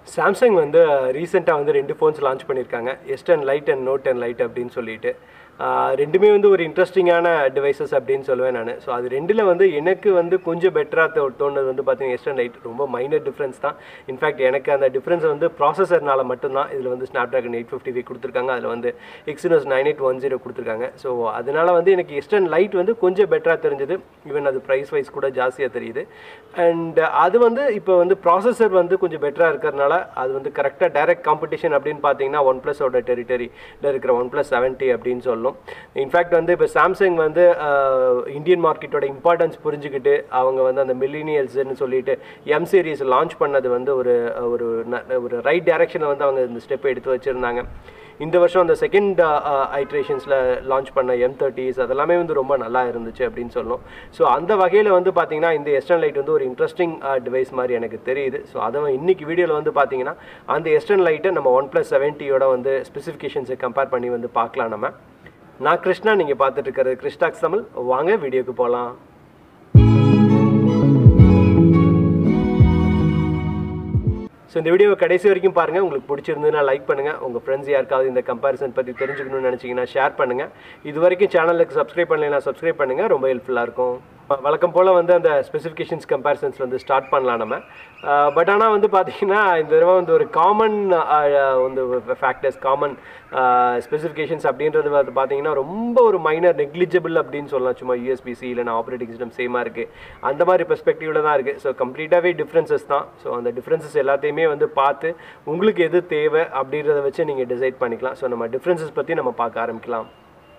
Samsung வந்து ரீசெண்டாக வந்து ரெண்டு ஃபோன்ஸ் லான்ச் பண்ணியிருக்காங்க S ten lite and Note ten lite அப்படின்னு சொல்லிட்டு ஆஹ் ரெண்டுமே வந்து ஒரு இன்ட்ரெஸ்டிங்கான டிவைசஸ் அப்படின்னு சொல்லுவேன் நான் ஸோ அது ரெண்டில் வந்து எனக்கு வந்து கொஞ்சம் பெட்டராக தோ தோணுது வந்து பார்த்தீங்கன்னா எஸ் டென் லைட் ரொம்ப மைனர் டிஃப்ரென்ஸ் தான் இன்ஃபேக்ட் எனக்கு அந்த டிஃப்ரென்ஸ் வந்து ப்ராசஸர்னால மட்டும்தான் இதில் வந்து Snapdragon eight fifty five கொடுத்துருக்காங்க அதில் வந்து Exynos nine eight one zero கொடுத்துருக்காங்க ஸோ அதனால வந்து எனக்கு எஸ் டென் லைட் வந்து கொஞ்சம் பெட்டராக தெரிஞ்சது ஈவன் அது ப்ரைஸ் வைஸ் கூட ஜாஸ்தியாக தெரியுது அண்ட் அது வந்து இப்போ வந்து ப்ராசஸர் வந்து கொஞ்சம் பெட்டராக இருக்கிறதுனால அது வந்து கரெக்டாக டைரக்ட் காம்படிஷன் அப்படின்னு பார்த்தீங்கன்னா ஒன் ப்ளஸோட டெரிட்டரியில் இருக்கிற ஒன் ப்ளஸ் செவன்ட்டி அப்படின்னு சொல்லும் இன்ஃபேக்ட் வந்து இப்போ சாம்சங் வந்து இந்தியன் மார்க்கெட்டோட இம்பார்ட்டன்ஸ் புரிஞ்சுக்கிட்டு அவங்க வந்து அந்த மில்லினியல்ஸ்னு சொல்லிட்டு எம் சீரிஸ் லான்ச் பண்ணது வந்து ஒரு ஒரு ந- ஒரு ரைட் டைரக்ஷனில் வந்து அவங்க இந்த ஸ்டெப் எடுத்து வச்சுருந்தாங்க இந்த வருஷம் அந்த செகண்ட் ஐட்ரேஷன்ஸில் லான்ச் பண்ண எம் தேர்ட்டிஸ் அதெல்லாமே வந்து ரொம்ப நல்லா இருந்துச்சு அப்படின்னு சொல்லணும் ஸோ அந்த வகையில் வந்து பார்த்தீங்கன்னா இந்த எஸ்டர்ன் லைட் வந்து ஒரு இன்ட்ரெஸ்டிங் டிவைஸ் மாதிரி எனக்கு தெரியுது ஸோ அதை இன்னைக்கு வீடியோவில் வந்து பார்த்தீங்கன்னா அந்த எஸ்டர்ன் லைட்டை நம்ம ஒன் ப்ளஸ் செவன்ட்டியோட வந்து ஸ்பெசிஃபிகேஷன்ஸை கம்பேர் பண்ணி வந்து பார்க்கலாம் நம்ம நான் கிருஷ்ணா நீங்கள் பார்த்துட்டு இருக்கிறது கிருஷ்டாக்ஸ் தமிழ் வாங்க வீடியோக்கு போகலாம் ஸோ இந்த வீடியோவை கடைசி வரைக்கும் பாருங்கள் உங்களுக்கு பிடிச்சிருந்ததுன்னா லைக் பண்ணுங்கள் உங்கள் ஃப்ரெண்ட்ஸ் யாருக்காவது இந்த கம்பேரிசன் பற்றி தெரிஞ்சுக்கணும்னு நினச்சிங்கன்னா ஷேர் பண்ணுங்கள் இது வரைக்கும் சேனலுக்கு சப்ஸ்கிரைப் பண்ணலைன்னா சப்ஸ்கிரைப் பண்ணுங்கள் ரொம்ப ஹெல்ப்ஃபுல்லாக இருக்கும் வ- வழக்கம் போல் வந்து அந்த ஸ்பெசிஃபிகேஷன்ஸ் கம்பேரிசன்ஸ் வந்து ஸ்டார்ட் பண்ணலாம் நம்ம பட் ஆனால் வந்து பார்த்தீங்கன்னா இந்த தடவை வந்து ஒரு காமன் வந்து ஃபேக்டர்ஸ் காமன் ஸ்பெசிஃபிகேஷன்ஸ் அப்படின்றது வந்து பார்த்தீங்கன்னா ரொம்ப ஒரு மைனர் நெக்லிஜிபிள் அப்படின்னு சொல்லலாம் சும்மா யூஎஸ்பிசி இல்லைனா ஆப்ரேட்டிங் சிஸ்டம் சேமாக இருக்குது அந்த மாதிரி பெர்ஸ்பெக்டிவில் தான் இருக்குது ஸோ கம்ப்ளீட்டாகவே டிஃப்ரென்சஸ் தான் ஸோ அந்த டிஃப்ரென்சஸ் எல்லாத்தையுமே வந்து பார்த்து உங்களுக்கு எது தேவை அப்படின்றத வச்சு நீங்கள் டிசைட் பண்ணிக்கலாம் ஸோ நம்ம டிஃப்ரென்சஸ் பற்றி நம்ம பார்க்க ஆரம்பிக்கலாம்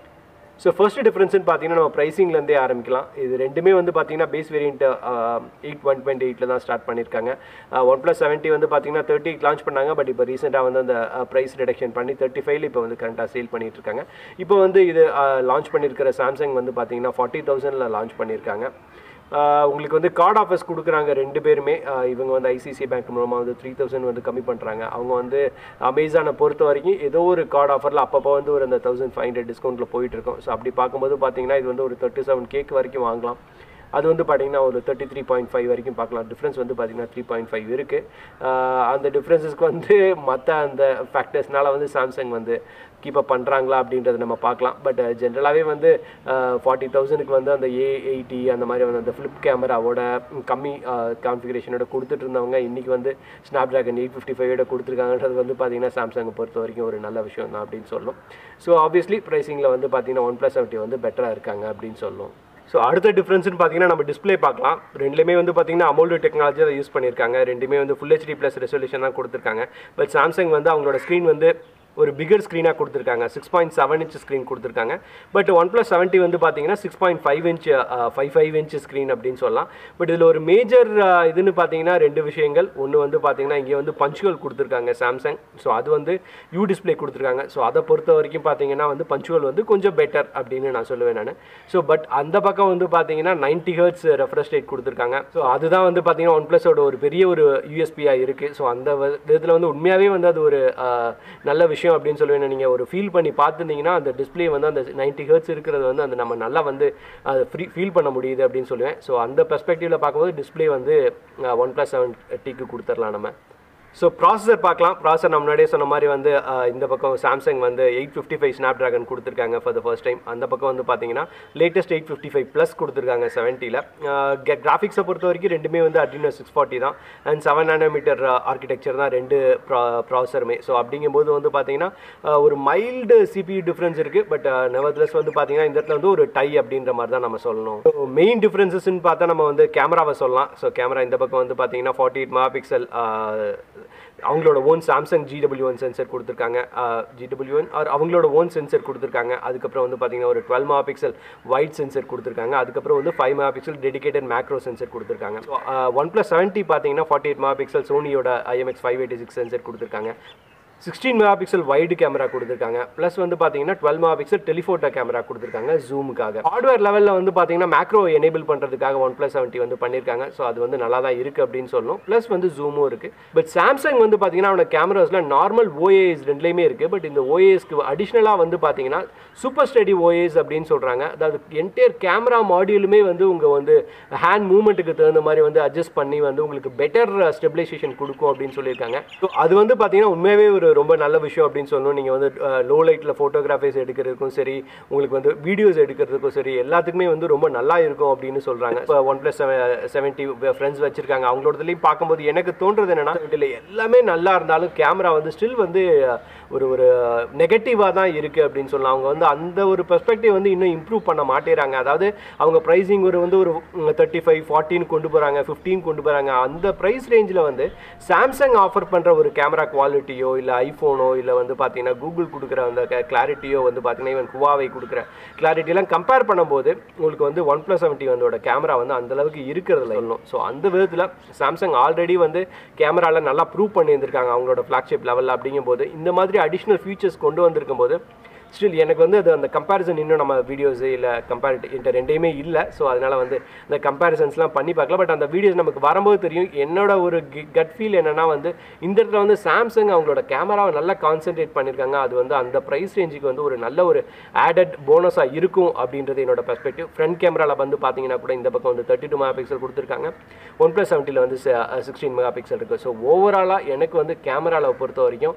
ஸோ ஃபர்ஸ்ட் டிஃப்ரென்ஸ்னு பார்த்தீங்கன்னா நம்ம ப்ரைஸிங்லேருந்தே ஆரம்பிக்கலாம் இது ரெண்டுமே வந்து பார்த்தீங்கன்னா base variant eight one point எயிட்டில் தான் ஸ்டார்ட் பண்ணியிருக்காங்க ஒன் ப்ளஸ் செவன்ட்டி வந்து பார்த்தீங்கன்னா தேர்ட்டி லான்ச் பண்ணாங்க பட் இப்போ ரீசெண்டாக வந்து அந்த ப்ரைஸ் ரிடக்ஷன் பண்ணி தேர்ட்டி ஃபைவ்ல இப்போ வந்து கரண்ட்டாக சேல் பண்ணிட்டு இருக்காங்க இப்போ வந்து இது லான்ச் பண்ணியிருக்கிற சாம்சங் வந்து பார்த்தீங்கன்னா ஃபார்ட்டி தௌசண்டில் லான்ச் பண்ணியிருக்காங்க ஆஹ் உங்களுக்கு வந்து கார்டு ஆஃபர்ஸ் கொடுக்குறாங்க ரெண்டு பேருமே ஆஹ் இவங்க வந்து ஐசிசி பேங்க் மூலமாக வந்து த்ரீ தௌசண்ட் வந்து கம்மி பண்ணுறாங்க அவங்க வந்து அமேசானை பொறுத்த வரைக்கும் ஏதோ ஒரு கார்டு ஆஃபரில் அப்பப்போ வந்து ஒரு அந்த தௌசண்ட் ஃபைவ் ஹண்ட்ரட் டிஸ்கவுண்ட்டில் போயிட்டு இருக்கும் ஸோ அப்படி பார்க்கும்போது பார்த்தீங்கன்னா இது வந்து ஒரு தேர்ட்டி செவன் கேக் வரைக்கும் வாங்கலாம் அது வந்து பார்த்தீங்கன்னா ஒரு தேர்ட்டி த்ரீ பாயிண்ட் ஃபைவ் வரைக்கும் பார்க்கலாம் டிஃப்ரென்ஸ் வந்து பார்த்தீங்கன்னா த்ரீ பாயிண்ட் ஃபைவ் இருக்குது அந்த டிஃப்ரென்சஸ்க்கு வந்து மற்ற அந்த ஃபேக்டர்ஸ்னால வந்து சாம்சங் வந்து கீப் அப் பண்ணுறாங்களா அப்படின்றத நம்ம பார்க்கலாம் பட் ஜென்ரலாகவே வந்து ஃபார்ட்டி தௌசண்ட்க்கு வந்து அந்த ஏ எயிட்டி அந்த மாதிரி வந்து அந்த ஃப்ளிப் கேமராவோட கம்மி கான்ஃபிகரேஷனோட கொடுத்துட்டு இருந்தவங்க இன்றைக்கி வந்து ஸ்னாப் ட்ராகன் எயிட் ஃபிஃப்டி ஃபைவோட கொடுத்துருக்காங்கன்றது வந்து பார்த்தீங்கன்னா சாம்சங்கை பொறுத்த வரைக்கும் ஒரு நல்ல விஷயம் தான் அப்படின்னு சொல்லணும் ஸோ ஆப்வியஸ்லி ப்ரைஸிங்கில் வந்து பார்த்தீங்கன்னா ஒன் ப்ளஸ் செவன்ட்டி வந்து பெட்டராக இருக்காங்க அப்படின்னு சொல்லணும் ஸோ அடுத்த டிஃப்ரென்ஸ்னு பார்த்தீங்கன்னா நம்ம டிஸ்ப்ளே பார்க்கலாம் ரெண்டுலேயுமே வந்து பார்த்தீங்கன்னா அமௌல்டு டெக்னாலஜி அதை யூஸ் பண்ணியிருக்காங்க ரெண்டுமே வந்து ஃபுல் ஹெச்டி ப்ளஸ் ரெசல்யூஷன் தான் கொடுத்துருக்காங்க பட் சாம்சங் வந்து அவங்களோட ஸ்க்ரீன் வந்து ஒரு பிகர் ஸ்க்ரீனாக கொடுத்துருக்காங்க six point seven inch screen கொடுத்துருக்காங்க பட் ஒன் ப்ளஸ் செவன்ட்டி வந்து பார்த்தீங்கன்னா six point five inch five five inch screen அப்படின்னு சொல்லலாம் பட் இதில் ஒரு மேஜர் இதுன்னு பார்த்தீங்கன்னா ரெண்டு விஷயங்கள் ஒன்று வந்து பார்த்தீங்கன்னா இங்கே வந்து பஞ்சுவல் கொடுத்துருக்காங்க சாம்சங் ஸோ அது வந்து யூ டிஸ்ப்ளே கொடுத்துருக்காங்க ஸோ அதை பொறுத்த வரைக்கும் பார்த்தீங்கன்னா வந்து பஞ்சுவல் வந்து கொஞ்சம் பெட்டர் அப்படின்னு நான் சொல்லுவேன் நான் ஸோ பட் அந்த பக்கம் வந்து பார்த்தீங்கன்னா நைன்டி ஹர்ட்ஸ் ரெஃப்ரெஷ் ரேட் கொடுத்துருக்காங்க ஸோ அதுதான் வந்து பார்த்தீங்கன்னா ஒன் ப்ளஸோட ஒரு பெரிய ஒரு யூஎஸ்பியாக இருக்குது ஸோ அந்த விதத்தில் வந்து உண்மையாகவே வந்து அது ஒரு ஆஹ், நல்ல விஷயம் அப்படின்னு சொல்லுவேன் நீங்கள் ஒரு ஃபீல் பண்ணி பார்த்துருந்தீங்கன்னா அந்த டிஸ்ப்ளே வந்து அந்த நைன்டி ஹர்ட்ஸ் இருக்கிறது வந்து அந்த நம்ம நல்லா வந்து அதை ஃப்ரீ ஃபீல் பண்ண முடியுது அப்படின்னு சொல்லுவேன் ஸோ அந்த பெர்ஸ்பெக்டிவில் பார்க்கும்போது டிஸ்ப்ளே வந்து ஒன் ப்ளஸ் செவன் டிக்கு கொடுத்துடலாம் நம்ம ஸோ ப்ராசஸர் பார்க்கலாம் ப்ராசஸர் நம்ம முன்னாடியே சொன்ன மாதிரி வந்து ஆஹ், இந்த பக்கம் சாம்சங் வந்து eight fifty five Snapdragon கொடுத்துருக்காங்க ஃபார் த ஃபர்ஸ்ட் டைம் அந்த பக்கம் வந்து பார்த்தீங்கன்னா latest eight fifty five plus கொடுத்துருக்காங்க செவன்ட்டியில் கிராஃபிக்ஸை பொறுத்த வரைக்கும் ரெண்டுமே வந்து அட்ரினோ சிக்ஸ் ஃபார்ட்டி தான் அண்ட் செவன் நானோமீட்டர் ஆர்கிடெக்சர் தான் ரெண்டு ப்ராசஸருமே ஸோ அப்படிங்கும்போது வந்து பார்த்தீங்கன்னா ஆஹ், ஒரு மைல்டு சிபியூ டிஃப்ரென்ஸ் இருக்குது பட் நெவர்த்லெஸ் வந்து பார்த்தீங்கன்னா இந்த இடத்துல வந்து ஒரு டை அப்படின்ற மாதிரி தான் நம்ம சொல்லணும் ஸோ மெயின் டிஃப்ரென்சஸ்ன்னு பார்த்தா நம்ம வந்து கேமராவை சொல்லலாம் ஸோ கேமரா இந்த பக்கம் வந்து பார்த்தீங்கன்னா ஃபார்ட்டி எயிட் மெகா பிக்சல் அவங்களோட own Samsung GW one sensor கொடுத்துருக்காங்க ஜிடபிள்யூ ஒன் ஆர் அவங்களோட ஓன் சென்சர் கொடுத்துருக்காங்க அதுக்கப்புறம் வந்து பார்த்தீங்கன்னா ஒரு twelve megapixel wide sensor கொடுத்துருக்காங்க அதுக்கப்புறம் வந்து five megapixel dedicated macro sensor கொடுத்துருக்காங்க ஸோ ஒன் ப்ளஸ் செவன்ட்டி பார்த்தீங்கன்னா ஃபார்ட்டி எயிட் மெகா பிக்சல் சோனியோட IMX five eighty six sensor கொடுத்துருக்காங்க sixteen megapixel wide camera கொடுத்துருக்காங்க ப்ளஸ் வந்து பார்த்தீங்கன்னா twelve megapixel telephoto camera கொடுத்துருக்காங்க ஜூமுக்காக ஹார்ட்வேர் லெவலில் வந்து பார்த்தீங்கன்னா மேக்ரோ எனேபிள் பண்ணுறதுக்காக ஒன் ப்ளஸ் செவன்ட்டி வந்து பண்ணியிருக்காங்க ஸோ அது வந்து நல்லா தான் இருக்குது அப்படின்னு சொல்லணும் ப்ளஸ் வந்து ஜூமும் இருக்குது பட் சாம்சங் வந்து பார்த்தீங்கன்னா அவனோட கேமராஸில் நார்மல் ஓஏஎஸ் ரெண்டுலேயுமே இருக்குது பட் இந்த ஓஏஎஸ்க்கு அடிஷ்னலாக வந்து பார்த்தீங்கன்னா சூப்பர் ஸ்டடி ஓஏஎஸ் அப்படின்னு சொல்கிறாங்க அதாவது என்டையர் கேமரா மாடியூலுமே வந்து உங்கள் வந்து ஹேண்ட் மூவ்மெண்ட்டுக்கு தகுந்த மாதிரி வந்து அட்ஜஸ்ட் பண்ணி வந்து உங்களுக்கு பெட்டர் ஸ்டெபிலைசேஷன் கொடுக்கும் அப்படின்னு சொல்லியிருக்காங்க ஸோ அது வந்து பார்த்தீங்கன்னா உண்மையாகவே ஒரு ரொம்ப நல்ல விஷயம் அப்படின்னு சொல்லணும் நீங்கள் வந்து லோ லைட்டில் ஃபோட்டோகிராஃபிஸ் எடுக்கிறதுக்கும் சரி உங்களுக்கு வந்து வீடியோஸ் எடுக்கிறதுக்கும் சரி எல்லாத்துக்குமே வந்து ரொம்ப நல்லா இருக்கும் அப்படின்னு சொல்கிறாங்க இப்போ ஒன் ப்ளஸ் செவன்ட்டி ஃப்ரெண்ட்ஸ் வச்சுருக்காங்க அவங்களோடதுலேயும் பார்க்கும்போது எனக்கு தோன்றது என்னன்னா இதில் எல்லாமே நல்லா இருந்தாலும் கேமரா வந்து ஸ்டில் வந்து ஒரு ஒரு நெகட்டிவாக தான் இருக்குது அப்படின்னு சொல்லலாம் அவங்க வந்து அந்த ஒரு பெர்ஸ்பெக்டிவ் வந்து இன்னும் இம்ப்ரூவ் பண்ண மாட்டேறாங்க அதாவது அவங்க ப்ரைஸிங் ஒரு வந்து ஒரு தேர்ட்டி ஃபைவ் ஃபார்ட்டின் கொண்டு போகிறாங்க ஃபிஃப்டீன் கொண்டு போகிறாங்க அந்த ப்ரைஸ் ரேஞ்சில் வந்து சாம்சங் ஆஃபர் பண்ணுற ஒரு கேமரா குவாலிட்டியோ இல்லை ஐஃபோனோ இல்லை வந்து பார்த்தீங்கன்னா கூகுள் கொடுக்குற அந்த கிளாரிட்டியோ வந்து பார்த்தீங்கன்னா ஈவன் ஹுவாவை கொடுக்குற கிளாரிட்டிலாம் கம்பேர் பண்ணும்போது உங்களுக்கு வந்து ஒன் ப்ளஸ் செவன்ட்டி வந்தோட கேமரா வந்து அந்தளவுக்கு இருக்கிறதுல சொல்லணும் ஸோ அந்த விதத்தில் சாம்சங் ஆல்ரெடி வந்து கேமராவில் நல்லா ப்ரூவ் பண்ணியிருந்திருக்காங்க அவங்களோட ஃப்ளாக்ஷிப் லெவலில் அப்படிங்கும்போது இந்த மாதிரி அடிஷ்னல் ஃபீச்சர்ஸ் கொண்டு வந்திருக்கும் போது ஸ்டில் எனக்கு வந்து அது அந்த கம்பேரிசன் இன்னும் நம்ம வீடியோஸு இல்லை கம்பேரிட் இந்த ரெண்டையுமே இல்லை ஸோ அதனால் வந்து இந்த கம்பேரிசன்ஸ்லாம் பண்ணி பார்க்கல பட் அந்த வீடியோஸ் நமக்கு வரும்போது தெரியும் என்னோட ஒரு கட் ஃபீல் என்னென்னா வந்து இந்த இடத்துல வந்து சாம்சங் அவங்களோட கேமராவை நல்லா கான்சென்ட்ரேட் பண்ணியிருக்காங்க அது வந்து அந்த ப்ரைஸ் ரேஞ்சுக்கு வந்து ஒரு நல்ல ஒரு ஆடட் போனஸாக இருக்கும் அப்படின்றது என்னோட பெர்ஸ்பெக்டிவ் ஃப்ரண்ட் கேமராவில் வந்து பார்த்தீங்கன்னா கூட இந்த பக்கம் வந்து தேர்ட்டி டூ மெகா பிக்சல் கொடுத்துருக்காங்க ஒன் ப்ளஸ் செவன்ட்டியில் வந்து சிக்ஸ்டீன் மெகா பிக்சல் இருக்குது ஸோ ஓவராலாக எனக்கு வந்து கேமராவில் பொறுத்த வரைக்கும்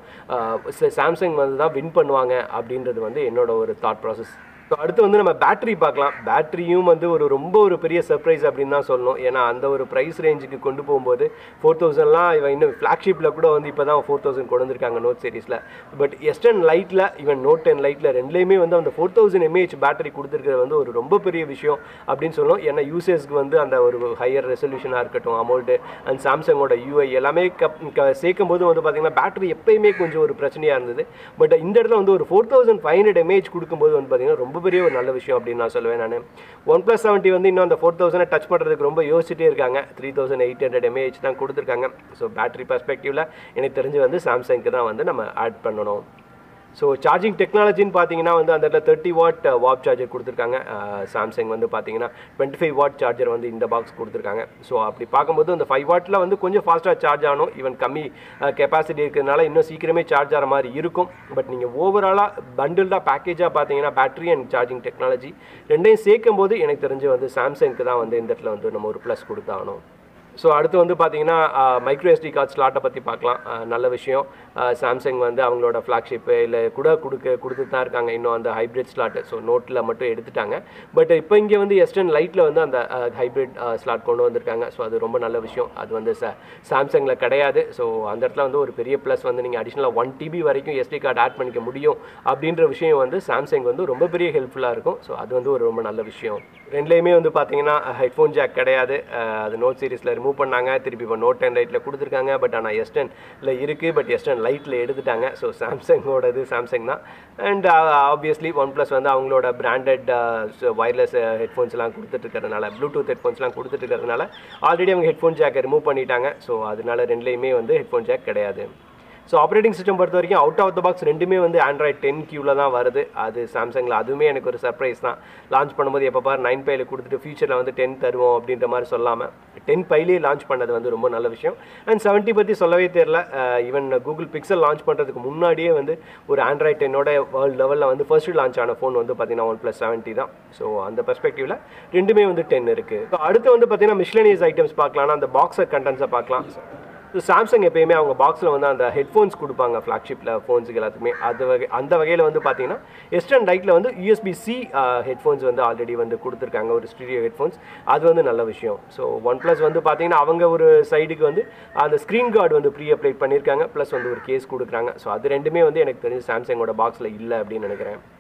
சாம்சங் வந்து தான் வின் பண்ணுவாங்க அப்படின்றது வந்து என்னோட ஒரு தாட் ப்ராசஸ் ஸோ அடுத்து வந்து நம்ம பேட்டரி பார்க்கலாம் பேட்டரியும் வந்து ஒரு ரொம்ப ஒரு பெரிய சர்ப்ரைஸ் அப்படின்னு தான் சொல்லணும் ஏன்னா அந்த ஒரு ப்ரைஸ் ரேஞ்சுக்கு கொண்டு போகும்போது ஃபோர் தௌசண்ட்லாம் இவன் இன்னும் ஃப்ளாக்ஷிப்பில் கூட வந்து இப்போ தான் ஃபோர் தௌசண்ட் கொண்டு வந்திருக்காங்க நோட் சீரிஸில் பட் எஸ்டன் லைட்டில் ஈவன் நோட் டென் லைட்டில் ரெண்டுலேயுமே வந்து அந்த ஃபோர் தௌசண்ட் எம்ஏஹெச் பேட்டரி கொடுத்துருக்கிறது வந்து ஒரு ரொம்ப பெரிய விஷயம் அப்படின்னு சொல்லணும் ஏன்னா யூசேஸ்க்கு வந்து அந்த ஒரு ஹையர் ரெசல்யூஷனாக இருக்கட்டும் அமௌண்ட்டு அண்ட் சாம்சங்கோட யூஐ எல்லாமே கப் சேர்க்கும் போது வந்து பார்த்தீங்கன்னா பேட்டரி எப்பயுமே கொஞ்சம் ஒரு பிரச்சனையாக இருந்தது பட் இந்த இடத்துல வந்து ஒரு four thousand five hundred mAh கொடுக்கும்போது வந்து பார்த்தீங்கன்னா ரொம்ப பெரிய ஒரு நல்ல விஷயம் அப்படின்னு நான் சொல்லுவேன் நான் ஒன் ப்ளஸ் செவன்ட்டி வந்து இன்னும் அந்த ஃபோர் தௌசண்ட் டச் பண்ணுறதுக்கு ரொம்ப யோசிச்சுட்டே இருக்காங்க three thousand eight hundred mAh தான் கொடுத்துருக்காங்க ஸோ பேட்டரி பர்ஸ்பெக்டிவில் எனக்கு தெரிஞ்சு வந்து சாம்சங்க்கு தான் வந்து நம்ம ஆட் பண்ணணும் ஸோ சார்ஜிங் டெக்னாலஜின்னு பார்த்தீங்கன்னா வந்து அந்த இடத்துல தேர்ட்டி வாட் வாப் சார்ஜர் கொடுத்துருக்காங்க சாம்சங் வந்து பார்த்தீங்கன்னா டுவெண்ட்டி ஃபைவ் வாட் சார்ஜர் வந்து இந்த பாக்ஸ் கொடுத்துருக்காங்க ஸோ அப்படி பார்க்கும்போது அந்த ஃபைவ் வாட்டில் வந்து கொஞ்சம் ஃபாஸ்ட்டாக சார்ஜ் ஆகணும் ஈவன் கம்மி கெப்பாசிட்டி இருக்கிறதுனால இன்னும் சீக்கிரமே சார்ஜ் ஆகிற மாதிரி இருக்கும் பட் நீங்கள் ஓவராலாக பண்டில்டாக பேக்கேஜாக பார்த்தீங்கன்னா பேட்டரி அண்ட் சார்ஜிங் டெக்னாலஜி ரெண்டையும் சேர்க்கும் போது எனக்கு தெரிஞ்சு வந்து சாம்சங்க்கு தான் வந்து இந்த இடத்துல வந்து நம்ம ஒரு ப்ளஸ் கொடுத்தாகணும் ஸோ அடுத்து வந்து பார்த்தீங்கன்னா மைக்ரோ எஸ்டி கார்ட் ஸ்லாட்டை பற்றி பார்க்கலாம் அஹ் நல்ல விஷயம் சாம்சங் வந்து அவங்களோட ஃப்ளாக்ஷிப்பு இல்லை கூட கொடுக்க கொடுத்துட்டு தான் இருக்காங்க இன்னும் அந்த ஹைப்ரிட் ஸ்லாட்டு ஸோ நோட்டில் மட்டும் எடுத்துட்டாங்க பட் இப்போ இங்கே வந்து எஸ்டர்ன் லைட்டில் வந்து அந்த ஹைப்ரிட் ஸ்லாட் கொண்டு வந்திருக்காங்க ஸோ அது ரொம்ப நல்ல விஷயம் அது வந்து ச சாம்சங்கில் கிடையாது ஸோ அந்த இடத்துல வந்து ஒரு பெரிய ப்ளஸ் வந்து நீங்கள் அடிஷ்னலாக ஒன் டிபி வரைக்கும் எஸ்டி கார்டு ஆட் பண்ணிக்க முடியும் அப்படின்ற விஷயம் வந்து சாம்சங் வந்து ரொம்ப பெரிய ஹெல்ப்ஃபுல்லாக இருக்கும் ஸோ அது வந்து ஒரு ரொம்ப நல்ல விஷயம் ரெண்டுலேயுமே வந்து பார்த்தீங்கன்னா ஹெட்ஃபோன் ஜாக் கிடையாது அஹ் அது நோட் சீரிஸில் ரிமூவ் பண்ணாங்க திருப்பி இப்போ நோட் டென் லைட்டில் கொடுத்துருக்காங்க பட் ஆனால் எஸ்டர்னில் இருக்குது பட் எஸ்டர்ன் லைட்டில் எடுத்துட்டாங்க ஸோ சாம்சங்கோடது சாம்சங் தான் அண்ட் ஆப்வியஸ்லி ஒன் ப்ளஸ் வந்து அவங்களோட பிராண்டட் ஒயர்லெஸ் ஹெட்ஃபோன்ஸ்லாம் கொடுத்துட்ருக்கறதுனால ப்ளூடூத் ஹெட்ஃபோன்ஸ்லாம் கொடுத்துட்ருக்கறதுனால ஆல்ரெடி அவங்க ஹெட்ஃபோன் ஜாக்கை ரிமூவ் பண்ணிட்டாங்க ஸோ அதனால ரெண்டுலேயுமே வந்து ஹெட்ஃபோன் ஜாக் கிடையாது ஸோ ஆப்ரேட்டிங் சிஸ்டம் பொறுத்த வரைக்கும் அவுட் ஆஃப் த பாக்ஸ் ரெண்டுமே வந்து ஆண்ட்ராய்ட் டென் கியூவில் தான் வருது அது சாம்சங்கில் அதுவுமே எனக்கு ஒரு சர்ப்ரைஸ் தான் லான்ச் பண்ணும்போது எப்போ பார் நைன் பையில் கொடுத்துட்டு ஃபியூச்சரில் வந்து டென் தருவோம் அப்படின்ற மாதிரி சொல்லாமல் டென் பைலேயே லான்ச் பண்ணது வந்து ரொம்ப நல்ல விஷயம் அண்ட் செவன்ட்டி பற்றி சொல்லவே தெரில ஈவன் கூகுள் பிக்சல் லான்ச் பண்ணுறதுக்கு முன்னாடியே வந்து ஒரு ஆண்ட்ராய்ட் டென்னோட வேர்ல்டு லெவலில் வந்து ஃபர்ஸ்ட் லான்ச் ஆன ஃபோன் வந்து பார்த்தீங்கன்னா ஒன் ப்ளஸ் செவன்ட்டி தான் ஸோ அந்த பெர்ஸ்பெக்டிவில் ரெண்டுமே வந்து டென் இருக்குது ஸோ அடுத்து வந்து பார்த்தீங்கன்னா மிஸ்லனியஸ் ஐட்டம்ஸ் பார்க்கலாம்னா அந்த பாக்ஸர் கண்டென்ட்ஸை பார்க்கலாம் ஸோ சாம்சங் எப்பயுமே அவங்க பாக்ஸில் வந்து அந்த ஹெட்ஃபோன்ஸ் கொடுப்பாங்க ஃப்ளாக்ஷிப்பில் ஃபோன்ஸுக்கு எல்லாத்துக்குமே அது வகை அந்த வகையில் வந்து பார்த்தீங்கன்னா எஸ்டர்ன் லைட்டில் வந்து யூஎஸ்பி சி ஹெட்ஃபோன்ஸ் வந்து ஆல்ரெடி வந்து கொடுத்துருக்காங்க ஒரு ஸ்டுடியோ ஹெட்ஃபோன்ஸ் அது வந்து நல்ல விஷயம் ஸோ ஒன் ப்ளஸ் வந்து பார்த்தீங்கன்னா அவங்க ஒரு சைடுக்கு வந்து அந்த ஸ்க்ரீன் கார்டு வந்து ப்ரீ அப்ளை பண்ணியிருக்காங்க ப்ளஸ் வந்து ஒரு கேஸ் கொடுக்குறாங்க ஸோ அது ரெண்டுமே வந்து எனக்கு தெரிஞ்சு சாம்சங்கோட பாக்ஸில் இல்லை அப்படின்னு நினைக்கிறேன்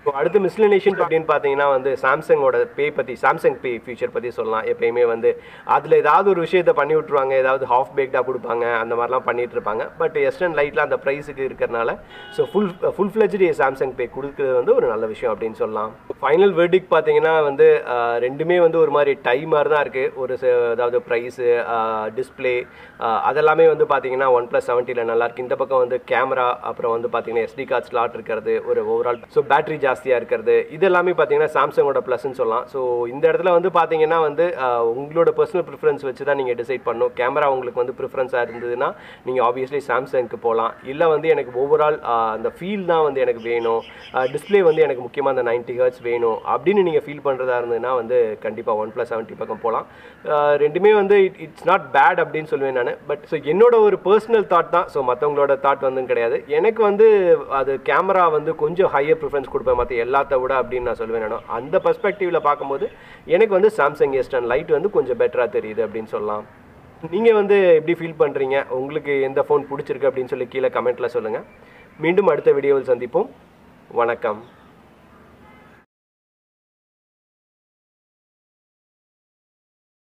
இப்போ அடுத்து மிஸ்லினேஷன் அப்படின்னு பார்த்தீங்கன்னா வந்து சாம்சங்கோட பே பற்றி சாம்சங் பே ஃபியூச்சர் பற்றி சொல்லலாம் எப்பயுமே வந்து அதில் ஏதாவது ஒரு விஷயத்தை பண்ணி விட்ருவாங்க ஏதாவது ஹாஃப் பேக்டாக கொடுப்பாங்க அந்த மாதிரிலாம் பண்ணிட்டு இருப்பாங்க பட் எஸ்டர்ன் லைட்டில் அந்த ப்ரைஸுக்கு இருக்கிறனால so full full fledged Samsung Pay கொடுக்குறது வந்து ஒரு நல்ல விஷயம் அப்படின்னு சொல்லலாம் ஃபைனல் வெர்டிக் பார்த்தீங்கன்னா வந்து ஆஹ், ரெண்டுமே வந்து ஒரு மாதிரி டை மாதிரி தான் இருக்குது ஒரு ச- அதாவது ப்ரைஸு டிஸ்பிளே அதெல்லாமே வந்து பார்த்தீங்கன்னா ஒன் ப்ளஸ் செவன்ட்டியில் நல்லாயிருக்கு இந்த பக்கம் வந்து கேமரா அப்புறம் வந்து பார்த்தீங்கன்னா எஸ்டி கார்ட் ஸ்லாட் இருக்கிறது ஒரு ஓவரால் ஸோ பேட்டரி ஜாஸ்தியாக இருக்கிறது இது எல்லாமே பார்த்தீங்கன்னா சாம்சங்கோட ப்ளஸ்ன்னு சொல்லலாம் ஸோ இந்த இடத்துல வந்து பார்த்தீங்கன்னா வந்து ஆஹ், உங்களோட பர்சனல் ப்ரிஃபரன்ஸ் வச்சு தான் நீங்கள் டிசைட் பண்ணணும் கேமரா உங்களுக்கு வந்து ப்ரிஃபரன்ஸாக இருந்ததுன்னா நீங்கள் ஆப்வியஸ்லி சாம்சங்க்கு போகலாம் இல்லை வந்து எனக்கு ஓவரால் அந்த ஃபீல் தான் வந்து எனக்கு வேணும் டிஸ்ப்ளே வந்து எனக்கு முக்கியமாக அந்த 90 ஹர்ட்ஸ் வேணும் அப்படின்னு நீங்கள் ஃபீல் பண்ணுறதா இருந்ததுன்னா வந்து கண்டிப்பாக ஒன் ப்ளஸ் செவன்ட்டி பக்கம் போகலாம் ரெண்டுமே வந்து இட் இட்ஸ் நாட் பேட் அப்படின்னு சொல்லுவேன் நான் பட் ஸோ என்னோட ஒரு பர்சனல் தாட் தான் ஸோ மற்றவங்களோட தாட் வந்து கிடையாது எனக்கு வந்து அது கேமரா வந்து கொஞ்சம் ஹையர் ப்ரிஃபரன்ஸ் கொடுப்பேன் மற்ற எல்லாத்த விட அப்படின்னு நான் சொல்லுவேன் நான் அந்த பர்ஸ்பெக்டிவில் பார்க்கும்போது எனக்கு வந்து சாம்சங் எஸ்டன் லைட் வந்து கொஞ்சம் பெட்டராக தெரியுது அப்படின்னு சொல்லலாம் நீங்கள் வந்து எப்படி ஃபீல் பண்ணுறீங்க உங்களுக்கு எந்த ஃபோன் பிடிச்சிருக்கு அப்படின்னு சொல்லி கீழே கமெண்ட்டில் சொல்லுங்கள் மீண்டும் அடுத்த வீடியோவில் சந்திப்போம் வணக்கம்